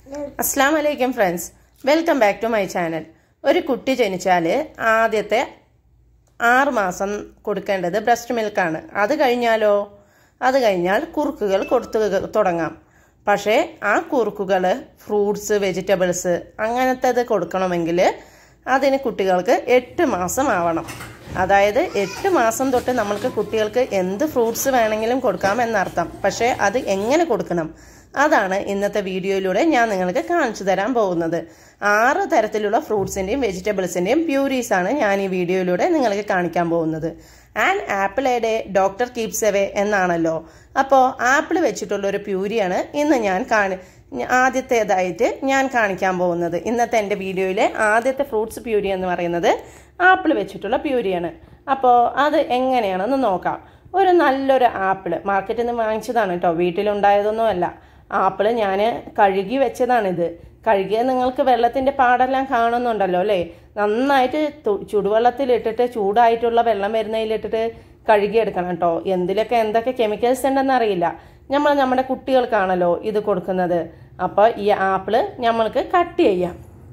അസ്സാം വലൈക്കും friends welcome back to my channel ഒരു കുട്ടി ജനിച്ചാൽ ആദ്യത്തെ ആറ് മാസം കൊടുക്കേണ്ടത് ബ്രസ്റ്റ് മിൽക്കാണ് അത് കഴിഞ്ഞാലോ അത് കഴിഞ്ഞാൽ കുറുക്കുകൾ കൊടുത്തു തുടങ്ങാം പക്ഷേ ആ കുറുക്കുകൾ ഫ്രൂട്ട്സ് വെജിറ്റബിൾസ് അങ്ങനത്തേത് കൊടുക്കണമെങ്കിൽ അതിന് കുട്ടികൾക്ക് എട്ട് മാസം ആവണം അതായത് എട്ട് മാസം തൊട്ട് നമ്മൾക്ക് കുട്ടികൾക്ക് എന്ത് ഫ്രൂട്ട്സ് വേണമെങ്കിലും കൊടുക്കാം എന്നർത്ഥം പക്ഷേ അത് എങ്ങനെ കൊടുക്കണം അതാണ് ഇന്നത്തെ വീഡിയോയിലൂടെ ഞാൻ നിങ്ങൾക്ക് കാണിച്ചു തരാൻ പോകുന്നത് ആറ് തരത്തിലുള്ള ഫ്രൂട്ട്സിൻ്റെയും വെജിറ്റബിൾസിൻ്റെയും പ്യൂരീസ് ആണ് ഞാൻ ഈ വീഡിയോയിലൂടെ നിങ്ങൾക്ക് കാണിക്കാൻ പോകുന്നത് and apple a day doctor keeps away എന്നാണല്ലോ അപ്പോൾ ആപ്പിൾ വെച്ചിട്ടുള്ള ഒരു പ്യൂരിയാണ് ഇന്ന് ഞാൻ കാണി ആദ്യത്തേതായിട്ട് ഞാൻ കാണിക്കാൻ പോകുന്നത് ഇന്നത്തെ എൻ്റെ വീഡിയോയിലെ ആദ്യത്തെ ഫ്രൂട്ട്സ് പ്യൂരി എന്ന് പറയുന്നത് ആപ്പിൾ വെച്ചിട്ടുള്ള പ്യൂരിയാണ് അപ്പോൾ അത് എങ്ങനെയാണെന്ന് നോക്കാം ഒരു നല്ലൊരു ആപ്പിൾ മാർക്കറ്റിൽ നിന്ന് വാങ്ങിച്ചതാണ് കേട്ടോ വീട്ടിലുണ്ടായതൊന്നും അല്ല ആപ്പിൾ ഞാൻ കഴുകി വെച്ചതാണിത് കഴുകിയത് നിങ്ങൾക്ക് വെള്ളത്തിൻ്റെ പാടെല്ലാം കാണുന്നുണ്ടല്ലോ അല്ലേ നന്നായിട്ട് ചുടുവെള്ളത്തിലിട്ടിട്ട് ചൂടായിട്ടുള്ള വെള്ളം വരുന്നതിലിട്ടിട്ട് കഴുകിയെടുക്കണം കേട്ടോ എന്തിലൊക്കെ എന്തൊക്കെ കെമിക്കൽസ് ഉണ്ടെന്ന് അറിയില്ല നമ്മൾ നമ്മുടെ കുട്ടികൾക്കാണല്ലോ ഇത് കൊടുക്കുന്നത് അപ്പോൾ ഈ ആപ്പിള് നമ്മൾക്ക് കട്ട് ചെയ്യാം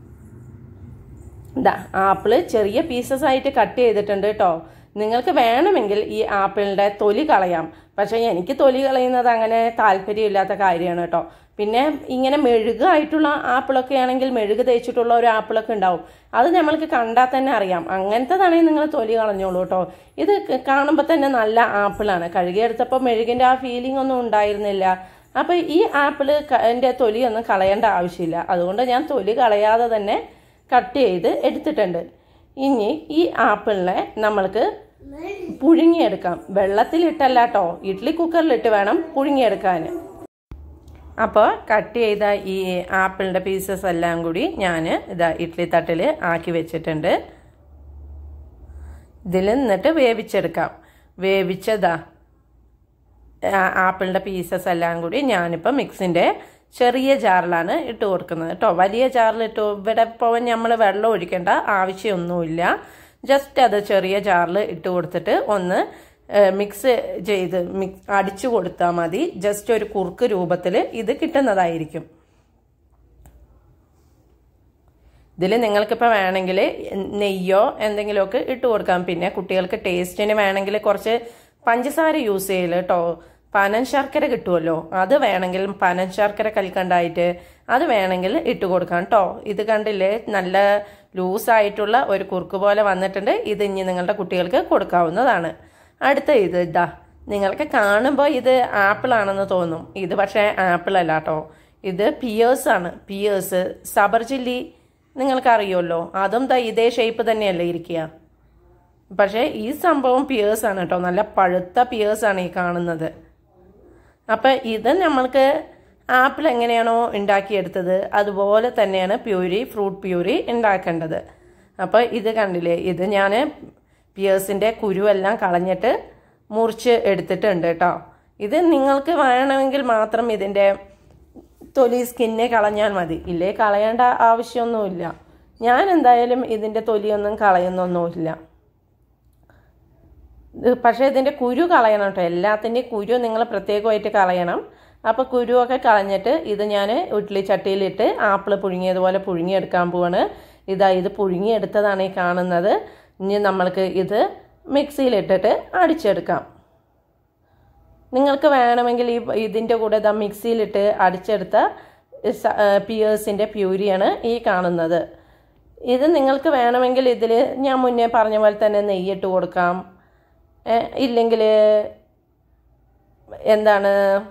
ഇതാ ആപ്പിള് ചെറിയ പീസസ് ആയിട്ട് കട്ട് ചെയ്തിട്ടുണ്ട് കേട്ടോ നിങ്ങൾക്ക് വേണമെങ്കിൽ ഈ ആപ്പിളിൻ്റെ തൊലി കളയാം പക്ഷേ എനിക്ക് തൊലി കളയുന്നത് അങ്ങനെ താല്പര്യമില്ലാത്ത കാര്യമാണ് കേട്ടോ പിന്നെ ഇങ്ങനെ മെഴുകായിട്ടുള്ള ആപ്പിളൊക്കെ ആണെങ്കിൽ മെഴുക് തേച്ചിട്ടുള്ള ഒരു ആപ്പിളൊക്കെ ഉണ്ടാവും അത് നമ്മൾക്ക് കണ്ടാൽ തന്നെ അറിയാം അങ്ങനത്തേതാണെങ്കിൽ നിങ്ങൾ തൊലി കളഞ്ഞോളൂ കേട്ടോ ഇത് കാണുമ്പോൾ തന്നെ നല്ല ആപ്പിളാണ് കഴുകിയെടുത്തപ്പോൾ മെഴുകിൻ്റെ ആ ഫീലിംഗ് ഒന്നും ഉണ്ടായിരുന്നില്ല അപ്പോൾ ഈ ആപ്പിൾ എൻ്റെ തൊലിയൊന്നും കളയേണ്ട ആവശ്യമില്ല അതുകൊണ്ട് ഞാൻ തൊലി കളയാതെ തന്നെ കട്ട് ചെയ്ത് എടുത്തിട്ടുണ്ട് ഇനി ഈ ആപ്പിളിനെ നമ്മൾക്ക് പുഴുങ്ങിയെടുക്കാം വെള്ളത്തിലിട്ടല്ല കേട്ടോ ഇഡ്ഡലി കുക്കറിലിട്ട് വേണം പുഴുങ്ങിയെടുക്കാൻ അപ്പോൾ കട്ട് ചെയ്ത ഈ ആപ്പിളിൻ്റെ പീസസ് എല്ലാം കൂടി ഞാൻ ഇതാ ഇഡ്ഡലി തട്ടിൽ ആക്കി വെച്ചിട്ടുണ്ട് ഇതിൽ നിന്നിട്ട് വേവിച്ചെടുക്കാം വേവിച്ചതാ ആപ്പിളിൻ്റെ പീസസ് എല്ലാം കൂടി ഞാനിപ്പോൾ മിക്സിൻ്റെ ചെറിയ ജാറിലാണ് ഇട്ട് കൊടുക്കുന്നത് കേട്ടോ വലിയ ജാറിൽ ഇട്ട് ഇവിടെ ഇപ്പോൾ നമ്മൾ വെള്ളം ഒഴിക്കേണ്ട ആവശ്യമൊന്നുമില്ല ജസ്റ്റ് അത് ചെറിയ ജാറിൽ ഇട്ട് കൊടുത്തിട്ട് ഒന്ന് മിക്സ് ചെയ്ത് മിക്സ് അടിച്ചു കൊടുത്താൽ മതി ജസ്റ്റ് ഒരു കുറുക്ക് രൂപത്തിൽ ഇത് കിട്ടുന്നതായിരിക്കും ഇതിൽ നിങ്ങൾക്കിപ്പോൾ വേണമെങ്കിൽ നെയ്യോ എന്തെങ്കിലുമൊക്കെ ഇട്ട് കൊടുക്കാം പിന്നെ കുട്ടികൾക്ക് ടേസ്റ്റിന് വേണമെങ്കിൽ കുറച്ച് പഞ്ചസാര യൂസ് ചെയ്യല് കേട്ടോ പനൻ ശർക്കര കിട്ടുമല്ലോ അത് വേണമെങ്കിൽ പനൻ ശർക്കര കൽക്കണ്ടായിട്ട് അത് വേണമെങ്കിൽ ഇട്ട് കൊടുക്കാം കേട്ടോ ഇത് കണ്ടില്ലേ നല്ല ലൂസായിട്ടുള്ള ഒരു കുറുക്ക് പോലെ വന്നിട്ടുണ്ട് ഇത് ഇനി നിങ്ങളുടെ കുട്ടികൾക്ക് കൊടുക്കാവുന്നതാണ് അടുത്ത ഇത് ഇതാ നിങ്ങൾക്ക് കാണുമ്പോൾ ഇത് ആപ്പിൾ ആണെന്ന് തോന്നും ഇത് പക്ഷേ ആപ്പിൾ അല്ല കേട്ടോ ഇത് പിയേഴ്സ് ആണ് പിയേഴ്സ് സബർ ചില്ലി നിങ്ങൾക്കറിയുമല്ലോ അതും ദാ ഇതേ ഷേപ്പ് തന്നെയല്ലേ ഇരിക്കുക പക്ഷേ ഈ സംഭവം പിയേഴ്സ് ആണ് കേട്ടോ നല്ല പഴുത്ത പിയേഴ്സ് ആണ് ഈ കാണുന്നത് അപ്പം ഇത് നമ്മൾക്ക് ആപ്പിൾ എങ്ങനെയാണോ ഉണ്ടാക്കിയെടുത്തത് അതുപോലെ തന്നെയാണ് പ്യൂരി ഫ്രൂട്ട് പ്യൂരി ഉണ്ടാക്കേണ്ടത് അപ്പോൾ ഇത് കണ്ടില്ലേ ഇത് ഞാൻ പിയേഴ്സിൻ്റെ കുരുവെല്ലാം കളഞ്ഞിട്ട് മുറിച്ച് എടുത്തിട്ടുണ്ട് കേട്ടോ ഇത് നിങ്ങൾക്ക് വേണമെങ്കിൽ മാത്രം ഇതിൻ്റെ തൊലി സ്കിന്നെ കളഞ്ഞാൽ മതി ഇല്ലേ കളയേണ്ട ആവശ്യമൊന്നുമില്ല ഞാൻ എന്തായാലും ഇതിൻ്റെ തൊലിയൊന്നും കളയുന്നൊന്നുമില്ല പക്ഷേ ഇതിൻ്റെ കുരു കളയണം കേട്ടോ എല്ലാത്തിൻ്റെയും കുരു നിങ്ങൾ പ്രത്യേകമായിട്ട് കളയണം അപ്പോൾ കുരുവൊക്കെ കളഞ്ഞിട്ട് ഇത് ഞാൻ ഇഡ്ഡലി ചട്ടിയിലിട്ട് ആപ്പിൾ പുഴുങ്ങിയതുപോലെ പുഴുങ്ങിയെടുക്കാൻ പോവാണ് ഇതാ ഇത് പുഴുങ്ങിയെടുത്തതാണ് ഈ കാണുന്നത് ഇനി നമ്മൾക്ക് ഇത് മിക്സിയിലിട്ടിട്ട് അടിച്ചെടുക്കാം നിങ്ങൾക്ക് വേണമെങ്കിൽ ഈ ഇതിൻ്റെ കൂടെ ഇതാ മിക്സിയിലിട്ട് അടിച്ചെടുത്ത പിയേഴ്സിൻ്റെ പ്യൂരിയാണ് ഈ കാണുന്നത് ഇത് നിങ്ങൾക്ക് വേണമെങ്കിൽ ഇതിൽ ഞാൻ മുന്നേ പറഞ്ഞ പോലെ തന്നെ നെയ്യിട്ട് കൊടുക്കാം ഇല്ലെങ്കിൽ എന്താണ്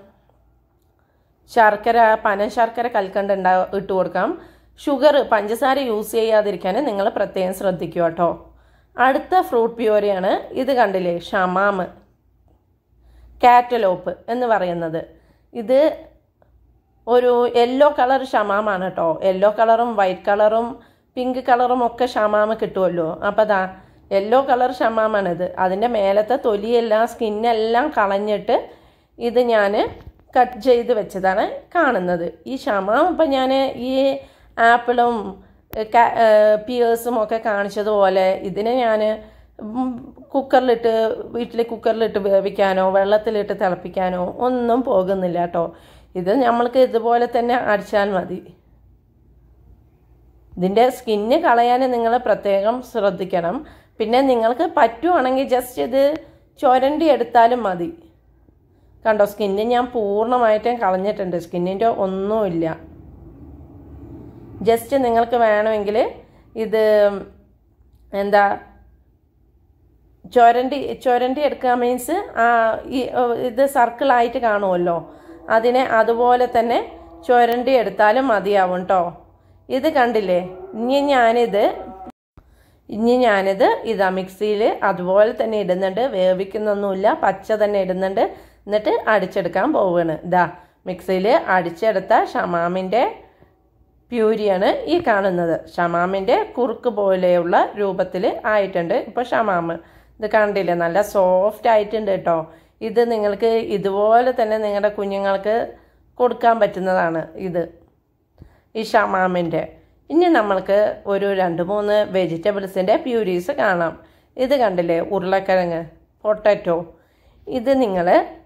ശർക്കര പന ശർക്കര കൽക്കണ്ട ഉണ്ടാ ഇട്ട് കൊടുക്കാം ഷുഗർ പഞ്ചസാര യൂസ് ചെയ്യാതിരിക്കാൻ നിങ്ങൾ പ്രത്യേകം ശ്രദ്ധിക്കുക കേട്ടോ അടുത്ത ഫ്രൂട്ട് പ്യൂരിയാണ് ഇത് കണ്ടില്ലേ ഷമാമ് കാറ്റലോപ്പ് എന്ന് പറയുന്നത് ഇത് ഒരു യെല്ലോ കളർ ഷമാമാണ് കേട്ടോ യെല്ലോ കളറും വൈറ്റ് കളറും പിങ്ക് കളറും ഒക്കെ ഷമാമ് കിട്ടുമല്ലോ അപ്പോൾ അതാ യെല്ലോ കളർ ഷമാമാണിത് അതിൻ്റെ മേലത്തെ തൊലിയെല്ലാം സ്കിന്നെല്ലാം കളഞ്ഞിട്ട് ഇത് ഞാൻ കട്ട് ചെയ്ത് വെച്ചതാണ് കാണുന്നത് ഈ ഷമാം ഇപ്പം ഞാൻ ഈ ആപ്പിളും പിയേഴ്സും ഒക്കെ കാണിച്ചതുപോലെ ഇതിനെ ഞാൻ കുക്കറിലിട്ട് വീട്ടിൽ കുക്കറിലിട്ട് വേവിക്കാനോ വെള്ളത്തിലിട്ട് തിളപ്പിക്കാനോ ഒന്നും പോകുന്നില്ല കേട്ടോ ഇത് നമ്മൾക്ക് ഇതുപോലെ തന്നെ അടിച്ചാൽ മതി ഇതിൻ്റെ സ്കിന്ന് കളയാൻ നിങ്ങൾ പ്രത്യേകം ശ്രദ്ധിക്കണം പിന്നെ നിങ്ങൾക്ക് പറ്റുവാണെങ്കിൽ ജസ്റ്റ് ഇത് ചുരണ്ടി എടുത്താലും മതി കണ്ടോ സ്കിന്ന് ഞാൻ പൂർണ്ണമായിട്ടും കളഞ്ഞിട്ടുണ്ട് സ്കിന്നിൻ്റെ ഒന്നുമില്ല ജസ്റ്റ് നിങ്ങൾക്ക് വേണമെങ്കിൽ ഇത് എന്താ ചുരണ്ടി ചുരണ്ടി എടുക്കുക മീൻസ് ആ ഈ ഇത് സർക്കിളായിട്ട് കാണുമല്ലോ അതിനെ അതുപോലെ തന്നെ ചുരണ്ടി എടുത്താലും മതിയാവും കേട്ടോ ഇത് കണ്ടില്ലേ ഇനി ഞാനിത് ഇനി ഞാനിത് ഇതാ മിക്സിയിൽ അതുപോലെ തന്നെ ഇടുന്നുണ്ട് വേവിക്കുന്നൊന്നുമില്ല പച്ച തന്നെ ഇടുന്നുണ്ട് എന്നിട്ട് അടിച്ചെടുക്കാൻ പോവുകയാണ് ഇതാ മിക്സിയിൽ അടിച്ചെടുത്ത ഷമാമിൻ്റെ പ്യൂരിയാണ് ഈ കാണുന്നത് ഷമാമിൻ്റെ കുറുക്ക് പോലെയുള്ള രൂപത്തിൽ ആയിട്ടുണ്ട് ഇപ്പോൾ ഷമാമ് ഇത് കണ്ടില്ലേ നല്ല സോഫ്റ്റ് ആയിട്ടുണ്ട് കേട്ടോ ഇത് നിങ്ങൾക്ക് ഇതുപോലെ തന്നെ നിങ്ങളുടെ കുഞ്ഞുങ്ങൾക്ക് കൊടുക്കാൻ പറ്റുന്നതാണ് ഇത് ഈ ഷമാമിൻ്റെ ഇനി നമ്മൾക്ക് ഒരു രണ്ട് മൂന്ന് വെജിറ്റബിൾസിൻ്റെ പ്യൂരീസ് കാണാം ഇത് കണ്ടില്ലേ ഉരുളക്കിഴങ്ങ് പൊട്ടറ്റോ ഇത് നിങ്ങൾ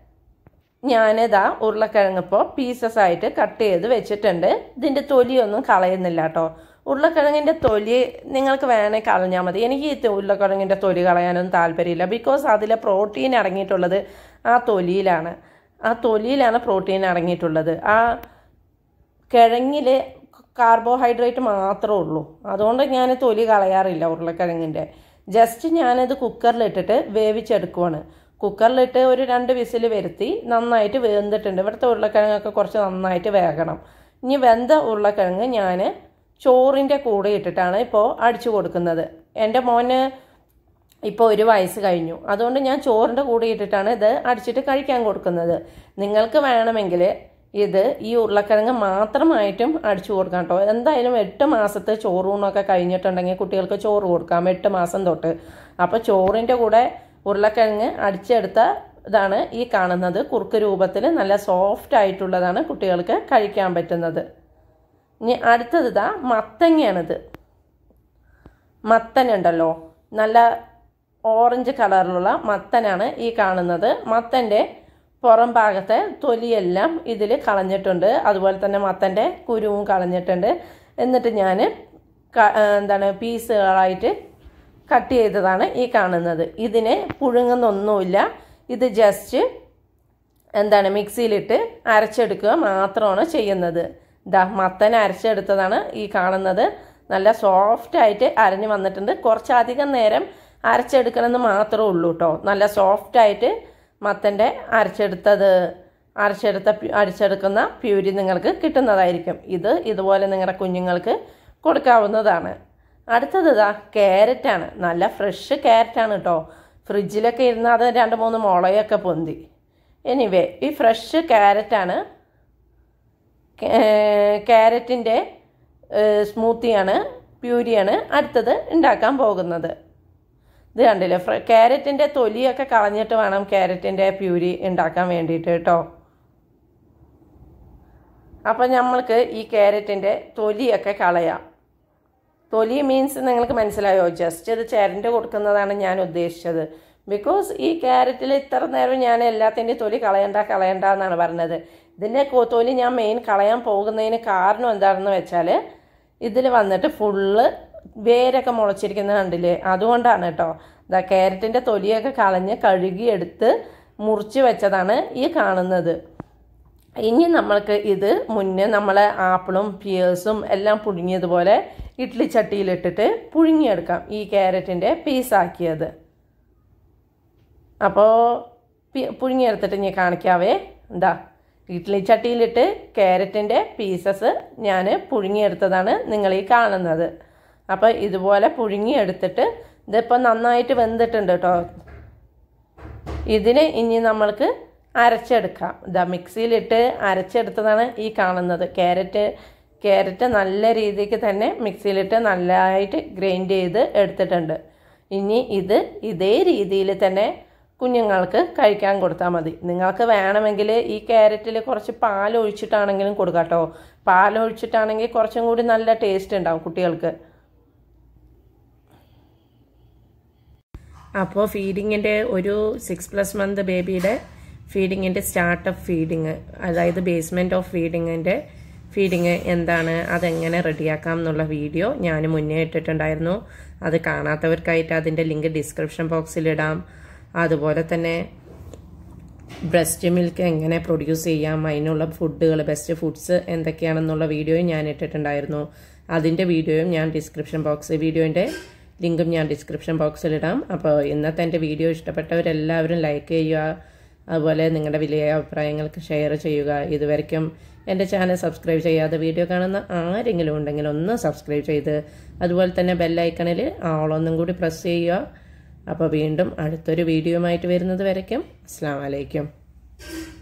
ഞാനിതാ ഉരുളക്കിഴങ്ങ് ഇപ്പോൾ പീസസ് ആയിട്ട് കട്ട് ചെയ്ത് വെച്ചിട്ടുണ്ട് ഇതിൻ്റെ തൊലിയൊന്നും കളയുന്നില്ല കേട്ടോ ഉരുളക്കിഴങ്ങിൻ്റെ തൊലി നിങ്ങൾക്ക് വേണേൽ കളഞ്ഞാൽ മതി എനിക്ക് ഈ ഉരുളക്കിഴങ്ങിൻ്റെ തൊലി കളയാനൊന്നും താല്പര്യമില്ല ബിക്കോസ് അതിലെ പ്രോട്ടീൻ അടങ്ങിയിട്ടുള്ളത് ആ തൊലിയിലാണ് ആ തൊലിയിലാണ് പ്രോട്ടീൻ അടങ്ങിയിട്ടുള്ളത് ആ കിഴങ്ങിൽ കാർബോഹൈഡ്രേറ്റ് മാത്രമേ ഉള്ളൂ അതുകൊണ്ട് ഞാൻ തൊലി കളയാറില്ല ഉരുളക്കിഴങ്ങിൻ്റെ ജസ്റ്റ് ഞാനത് കുക്കറിലിട്ടിട്ട് വേവിച്ചെടുക്കുവാണ് കുക്കറിലിട്ട് ഒരു രണ്ട് വിസിൽ വരുത്തി നന്നായിട്ട് വെന്തിട്ടുണ്ട് ഇവിടുത്തെ ഉരുളക്കിഴങ്ങൊക്കെ കുറച്ച് നന്നായിട്ട് വേകണം ഇനി വെന്ത ഉരുളക്കിഴങ്ങ് ഞാൻ ചോറിൻ്റെ കൂടെ ഇട്ടിട്ടാണ് ഇപ്പോൾ അടിച്ചു കൊടുക്കുന്നത് എൻ്റെ മോന് ഇപ്പോൾ ഒരു വയസ്സ് കഴിഞ്ഞു അതുകൊണ്ട് ഞാൻ ചോറിൻ്റെ കൂടെ ഇട്ടിട്ടാണ് ഇത് അടിച്ചിട്ട് കഴിക്കാൻ കൊടുക്കുന്നത് നിങ്ങൾക്ക് വേണമെങ്കിൽ ഇത് ഈ ഉരുളക്കിഴങ്ങ് മാത്രമായിട്ടും അടിച്ചു കൊടുക്കാം കേട്ടോ എന്തായാലും എട്ട് മാസത്തെ ചോറൂണൊക്കെ കഴിഞ്ഞിട്ടുണ്ടെങ്കിൽ കുട്ടികൾക്ക് ചോറ് കൊടുക്കാം എട്ട് മാസം തൊട്ട് അപ്പോൾ ചോറിൻ്റെ കൂടെ ഉരുളക്കിഴങ്ങ് അടിച്ചെടുത്ത ഇതാണ് ഈ കാണുന്നത് കുറുക്ക് രൂപത്തിൽ നല്ല സോഫ്റ്റ് ആയിട്ടുള്ളതാണ് കുട്ടികൾക്ക് കഴിക്കാൻ പറ്റുന്നത് ഇനി അടുത്തത് ഇതാ മത്തങ്ങയാണിത് മത്തനുണ്ടല്ലോ നല്ല ഓറഞ്ച് കളറിലുള്ള മത്തനാണ് ഈ കാണുന്നത് മത്തൻ്റെ പുറം ഭാഗത്തെ തൊലിയെല്ലാം ഇതിൽ കളഞ്ഞിട്ടുണ്ട് അതുപോലെ തന്നെ മത്തൻ്റെ കുരുവും കളഞ്ഞിട്ടുണ്ട് എന്നിട്ട് ഞാൻ എന്താണ് പീസുകളായിട്ട് കട്ട് ചെയ്തതാണ് ഈ കാണുന്നത് ഇതിനെ പുഴുങ്ങുന്നൊന്നുമില്ല ഇത് ജസ്റ്റ് എന്താണ് മിക്സിയിലിട്ട് അരച്ചെടുക്കുക മാത്രമാണ് ചെയ്യുന്നത് ദാ മത്തൻ അരച്ചെടുത്തതാണ് ഈ കാണുന്നത് നല്ല സോഫ്റ്റ് ആയിട്ട് അരഞ്ഞു വന്നിട്ടുണ്ട് കുറച്ചധികം നേരം അരച്ചെടുക്കണമെന്ന് മാത്രമേ ഉള്ളൂ കേട്ടോ നല്ല സോഫ്റ്റ് ആയിട്ട് മത്തൻ്റെ അരച്ചെടുത്തത് അരച്ചെടുത്ത അരച്ചെടുക്കുന്ന പ്യൂരി നിങ്ങൾക്ക് കിട്ടുന്നതായിരിക്കും ഇത് ഇതുപോലെ നിങ്ങളുടെ കുഞ്ഞുങ്ങൾക്ക് കൊടുക്കാവുന്നതാണ് അടുത്തത് ഇതാ ക്യാരറ്റാണ് നല്ല ഫ്രഷ് ക്യാരറ്റാണ് കേട്ടോ ഫ്രിഡ്ജിലൊക്കെ ഇരുന്ന് അത് രണ്ട് മൂന്ന് മുളയൊക്കെ പൊന്തി എനിവേ ഈ ഫ്രഷ് ക്യാരറ്റാണ് ക്യാരറ്റിൻ്റെ സ്മൂത്തിയാണ് പ്യൂരിയാണ് അടുത്തത് ഉണ്ടാക്കാൻ പോകുന്നത് ഇത് കണ്ടില്ലേ ഫ്ര ക്യാരറ്റിൻ്റെ തൊലിയൊക്കെ കളഞ്ഞിട്ട് വേണം ക്യാരറ്റിൻ്റെ പ്യൂരി ഉണ്ടാക്കാൻ വേണ്ടിയിട്ട് കേട്ടോ അപ്പം നമ്മൾക്ക് ഈ ക്യാരറ്റിൻ്റെ തൊലിയൊക്കെ കളയാം തൊലി മീൻസ് നിങ്ങൾക്ക് മനസ്സിലായോ ജസ്റ്റ് ഇത് ചേരൻ്റെ കൊടുക്കുന്നതാണ് ഞാൻ ഉദ്ദേശിച്ചത് ബിക്കോസ് ഈ ക്യാരറ്റിൽ ഇത്ര നേരം ഞാൻ എല്ലാത്തിൻ്റെ തൊലി കളയണ്ട കളയണ്ട എന്നാണ് പറഞ്ഞത് ഇതിൻ്റെ തൊലി ഞാൻ മെയിൻ കളയാൻ പോകുന്നതിന് കാരണം എന്താണെന്ന് വെച്ചാൽ ഇതിൽ വന്നിട്ട് ഫുള്ള് വേരൊക്കെ മുളച്ചിരിക്കുന്ന കണ്ടില്ലേ അതുകൊണ്ടാണ് കേട്ടോ ഇതാ ക്യാരറ്റിൻ്റെ തൊലിയൊക്കെ കളഞ്ഞ് കഴുകിയെടുത്ത് മുറിച്ച് വെച്ചതാണ് ഈ കാണുന്നത് ഇനി നമ്മൾക്ക് ഇത് മുന്നേ നമ്മൾ ആപ്പിളും പിയേഴ്സും എല്ലാം പുഴുങ്ങിയതുപോലെ ഇഡ്ഡലി ചട്ടിയിലിട്ടിട്ട് പുഴുങ്ങിയെടുക്കാം ഈ ക്യാരറ്റിൻ്റെ പീസാക്കിയത് അപ്പോൾ പുഴുങ്ങിയെടുത്തിട്ട് ഞാൻ കാണിക്കാവേ എന്താ ഇഡ്ഡലി ചട്ടിയിലിട്ട് ക്യാരറ്റിൻ്റെ പീസസ് ഞാൻ പുഴുങ്ങിയെടുത്തതാണ് നിങ്ങൾ ഈ കാണുന്നത് അപ്പോൾ ഇതുപോലെ പുഴുങ്ങിയെടുത്തിട്ട് ഇതിപ്പോൾ നന്നായിട്ട് വെന്തിട്ടുണ്ട് കേട്ടോ ഇതിന് ഇനി നമ്മൾക്ക് അരച്ചെടുക്കാം ഇതാ മിക്സിയിലിട്ട് അരച്ചെടുത്തതാണ് ഈ കാണുന്നത് ക്യാരറ്റ് ക്യാരറ്റ് നല്ല രീതിക്ക് തന്നെ മിക്സിയിലിട്ട് നല്ലതായിട്ട് ഗ്രൈൻഡ് ചെയ്ത് എടുത്തിട്ടുണ്ട് ഇനി ഇത് ഇതേ രീതിയിൽ തന്നെ കുഞ്ഞുങ്ങൾക്ക് കഴിക്കാൻ കൊടുത്താൽ മതി നിങ്ങൾക്ക് വേണമെങ്കിൽ ഈ ക്യാരറ്റിൽ കുറച്ച് പാൽ ഒഴിച്ചിട്ടാണെങ്കിലും കൊടുക്കാം കേട്ടോ പാൽ ഒഴിച്ചിട്ടാണെങ്കിൽ കുറച്ചും കൂടി നല്ല ടേസ്റ്റ് ഉണ്ടാവും കുട്ടികൾക്ക് അപ്പോൾ ഫീഡിങ്ങിൻ്റെ ഒരു സിക്സ് പ്ലസ് മന്ത് ബേബിയുടെ ഫീഡിങ്ങിൻ്റെ സ്റ്റാർട്ടപ്പ് ഫീഡിങ് അതായത് ബേസ്മെൻറ്റ് ഓഫ് ഫീഡിങ്ങിൻ്റെ ഫീഡിങ് എന്താണ് അതെങ്ങനെ റെഡിയാക്കാം എന്നുള്ള വീഡിയോ ഞാൻ മുന്നേ ഇട്ടിട്ടുണ്ടായിരുന്നു അത് കാണാത്തവർക്കായിട്ട് അതിൻ്റെ ലിങ്ക് ഡിസ്ക്രിപ്ഷൻ ബോക്സിലിടാം അതുപോലെ തന്നെ ബ്രസ്റ്റ് മിൽക്ക് എങ്ങനെ പ്രൊഡ്യൂസ് ചെയ്യാം അതിനുള്ള ഫുഡുകൾ ബെസ്റ്റ് ഫുഡ്സ് എന്തൊക്കെയാണെന്നുള്ള വീഡിയോയും ഞാൻ ഇട്ടിട്ടുണ്ടായിരുന്നു അതിൻ്റെ വീഡിയോയും ഞാൻ ഡിസ്ക്രിപ്ഷൻ ബോക്സ് വീഡിയോൻ്റെ ലിങ്കും ഞാൻ ഡിസ്ക്രിപ്ഷൻ ബോക്സിലിടാം അപ്പോൾ ഇന്നത്തെ എൻ്റെ വീഡിയോ ഇഷ്ടപ്പെട്ടവരെല്ലാവരും ലൈക്ക് ചെയ്യുക അതുപോലെ നിങ്ങളുടെ വലിയ അഭിപ്രായങ്ങൾക്ക് ഷെയർ ചെയ്യുക ഇതുവരെയ്ക്കും എൻ്റെ ചാനൽ സബ്സ്ക്രൈബ് ചെയ്യാതെ വീഡിയോ കാണുന്ന ആരെങ്കിലും ഉണ്ടെങ്കിൽ ഒന്ന് സബ്സ്ക്രൈബ് ചെയ്ത് അതുപോലെ തന്നെ ബെല്ലൈക്കണിൽ ആളൊന്നും കൂടി പ്രസ് ചെയ്യുക അപ്പോൾ വീണ്ടും അടുത്തൊരു വീഡിയോയുമായിട്ട് വരുന്നത് വരയ്ക്കും അസ്സാം വലൈക്കും